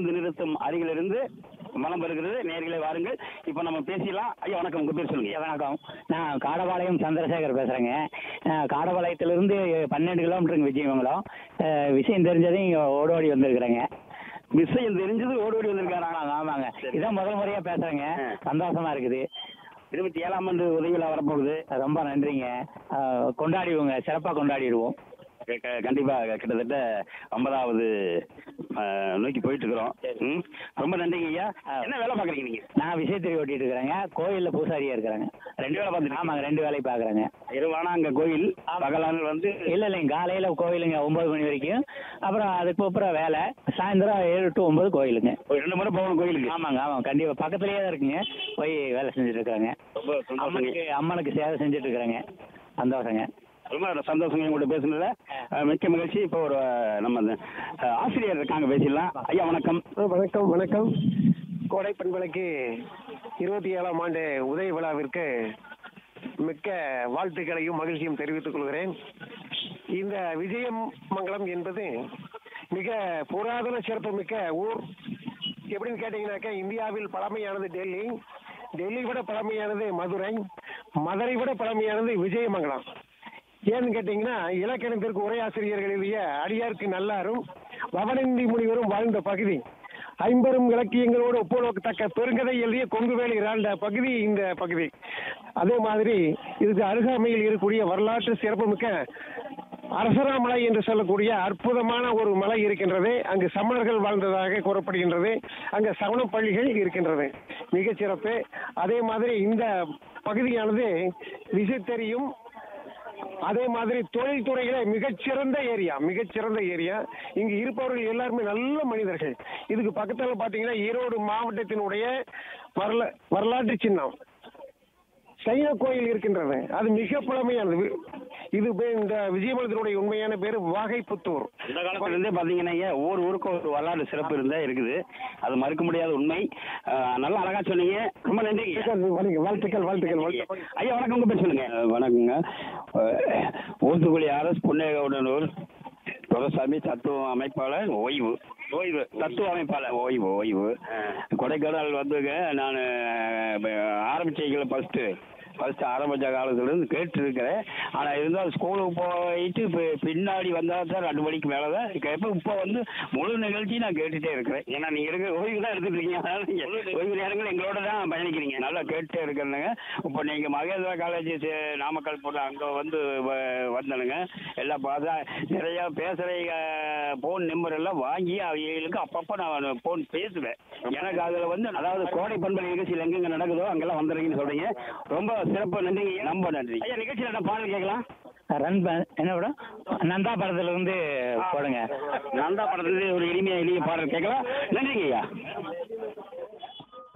பேருந்து நிறுத்தம் அருகிலிருந்து மலம் வருகிறது நேர்களை வாருங்கள் இப்போ நம்ம பேசிடலாம் ஐயா வணக்கம் உங்க பேர் சொல்லுங்க ஐயா, வணக்கம் நான் காடபாளையம் சந்திரசேகர் பேசுகிறேங்க காடபாளையத்திலிருந்து பன்னெண்டு கிலோமீட்டருங்க விஜயமங்கலம் அஹ், விஷயம் தெரிஞ்சதும் இங்கே ஓடோடி வந்திருக்கிறேங்க விஷயம் தெரிஞ்சது ஓடி ஓடி வந்திருக்காரா ஆமாங்க ஆமாங்க இதான் முதல் முறையாக பேசுகிறேங்க ஆ. சந்தோஷமா இருக்குது இருபத்தி ஏழாம் ஆண்டு உதவி விழா வரப்போகுது ரொம்ப நன்றிங்க அஹ், கொண்டாடிடுவோங்க சிறப்பாக கொண்டாடிடுவோம் க- க- கண்டிப்பா கிட்டத்தட்ட ஐம்பதாவது நோக்கி போயிட்டு இருக்கிறோம் ம். ரொம்ப நன்றிங்க ஐயா என்ன வேலை பாக்குறீங்க நீங்க நான் விசைத்தறி ஓட்டிட்டு இருக்கிறேங்க கோயிலில் பூசாரியாக இருக்கிறேங்க ரெண்டு வேலை பார்த்துட்டு ஆமாங்க ரெண்டு வேலையை பார்க்குறேங்க இருவானா அங்க கோயில் பகலான வந்து இல்லை இல்லைங்க காலையில் கோயிலுங்க ஒம்பது மணி வரைக்கும் அப்புறம் அதுக்கு அப்புறம் வேலை சாயந்தரம் ஏழு டு ஒம்பது கோயிலுங்க ஒரு ரெண்டு முறை போகணும் கோயிலுக்கு ஆமாங்க ஆமாங்க கண்டிப்பாக பக்கத்துலேயே தான் இருக்குங்க போய் வேலை செஞ்சுட்டு இருக்கிறாங்க ரொம்ப சந்தோஷங்க அம்மனுக்கு அம்மனுக்கு சேவை செஞ்சுட்டு இருக்கிறேங்க சந்தோஷங்க ரொம்ப சந்தோஷங்க உங்கள்ட்ட பேசுனதுல அஹ், மிக்க மகிழ்ச்சி இப்போ ஒரு அஹ், நம்ம அந்த, அஹ், ஆசிரியர் இருக்காங்க பேசிடலாம் ஐயா வணக்கம் வணக்கம் வணக்கம் கோடை பண்பலைக்கு இருபத்தி ஏழாம் ஆண்டு உதய விழாவிற்கு மிக்க வாழ்த்துக்களையும் மகிழ்ச்சியும் தெரிவித்துக் கொள்கிறேன் இந்த விஜயமங்கலம் என்பது மிக புராதன சிறப்புமிக்க ஊர் எப்படின்னு கேட்டீங்கன்னாக்கா இந்தியாவில் பழமையானது டெல்லி டெல்லி விட பழமையானது மதுரை மதுரை விட பழமையானது விஜயமங்கலம் ஏன்னு கேட்டீங்கன்னா இலக்கணத்திற்கு உரையாசிரியர்கள் எழுதிய அடியாருக்கு நல்லாரும் பவனந்தி முனிவரும் வாழ்ந்த பகுதி ஐம்பெரும் இலக்கியங்களோடு ஒப்புணக்கத்தக்க பெருங்கதை எழுதிய கொங்குவேலி இராண்ட பகுதி இந்த பகுதி அதே மாதிரி இதுக்கு அருகாமையில் இருக்கக்கூடிய வரலாற்று சிறப்புமிக்க அரசராமலை என்று சொல்லக்கூடிய அற்புதமான ஒரு மலை இருக்கின்றது அங்கு சமணர்கள் வாழ்ந்ததாக கூறப்படுகின்றது அங்கு சமண பள்ளிகள் இருக்கின்றது மிகச் சிறப்பு அதே மாதிரி இந்த பகுதியானது விசைத்தறியும் அதே மாதிரி தொழில்துறையில மிகச்சிறந்த ஏரியா மிகச்சிறந்த ஏரியா இங்கு இருப்பவர்கள் எல்லாருமே நல்ல மனிதர்கள் இதுக்கு பக்கத்துல பாத்தீங்கன்னா ஈரோடு மாவட்டத்தினுடைய வரலா வரலாற்று சின்னம் சைன கோயில் இருக்கின்றது அது மிக பழமையானது வி- இது பே- இந்த விஜயமலத்தினுடைய உண்மையான பேரு வாகைப்புத்தூர் இந்த காலத்துல இருந்தே பாத்தீங்கன்னா ஐயா ஒவ்வொரு ஊருக்கும் ஒரு வரலாறு சிறப்பு இருந்தா இருக்குது அது மறுக்க முடியாத உண்மை அஹ், நல்லா அழகா சொன்னீங்க ரொம்ப நன்றி வாழ்த்துக்கள், வாழ்த்துக்கள் வாழ்த்துக்கள் வாழ்த்துக்கள் ஐயா வணக்கம் உங்க பேர் சொல்லுங்க வணக்கங்க ஊத்துக்குழி அரசு புண்ணியகவுடனூர் துரசாமி தத்துவ அமைப்பாளர் ஓய்வு ஓய்வு தத்துவ அமைப்பாளர் ஓய்வு ஓய்வு கொடைக்கானல் வந்துங்க நான் ஆரம்பிச்சீங்கள ஃபர்ஸ்ட்டு ஃபர்ஸ்ட் ஆரம்பிச்ச காலத்துலேருந்து கேட்டுருக்கிறேன் ஆனால் இருந்தாலும் ஸ்கூலுக்கு போயிட்டு இப்போ பின்னாடி வந்தால் தான் ரெண்டு மணிக்கு மேலே தான் கேட்பேன் இப்போ வந்து முழு நிகழ்ச்சி நான் கேட்டுகிட்டே இருக்கிறேன் ஏன்னா நீங்கள் இருக்க ஓய்வு தான் எடுத்துட்டு இருக்கீங்க அதனால நீங்கள் ஓய்வு நேரங்கள் எங்களோட தான் பயணிக்கிறீங்க நல்லா கேட்டுட்டே இருக்கிறேங்க இப்போ நீங்கள் மகேந்திரா காலேஜ் நாமக்கல் போட்டு அங்கே வந்து வ- வந்தனுங்க எல்லாம் பார்த்தா நிறையா பேசுகிற ஃபோன் நம்பர் எல்லாம் வாங்கி அவங்களுக்கு அப்பப்போ நான் ஃபோன் பேசுவேன் எனக்கு அதில் வந்து அதாவது கோடை பண்பலை நிகழ்ச்சியில் எங்கெங்க நடக்குதோ அங்கெல்லாம் வந்துடுறீங்கன்னு சொல்றீங்க ரொம்ப சிறப்பு நன்றிங்க ரொம்ப நன்றி ஐயா நிகழ்ச்சியில் என்ன பாடல் கேட்கலாம் ரன் ப- என்ன படம் நந்தா படத்துல இருந்து போடுங்க நந்தா படத்துல ஒரு இனிமையா இனிய பாடல் கேட்கலாம் நன்றிங்க ஐயா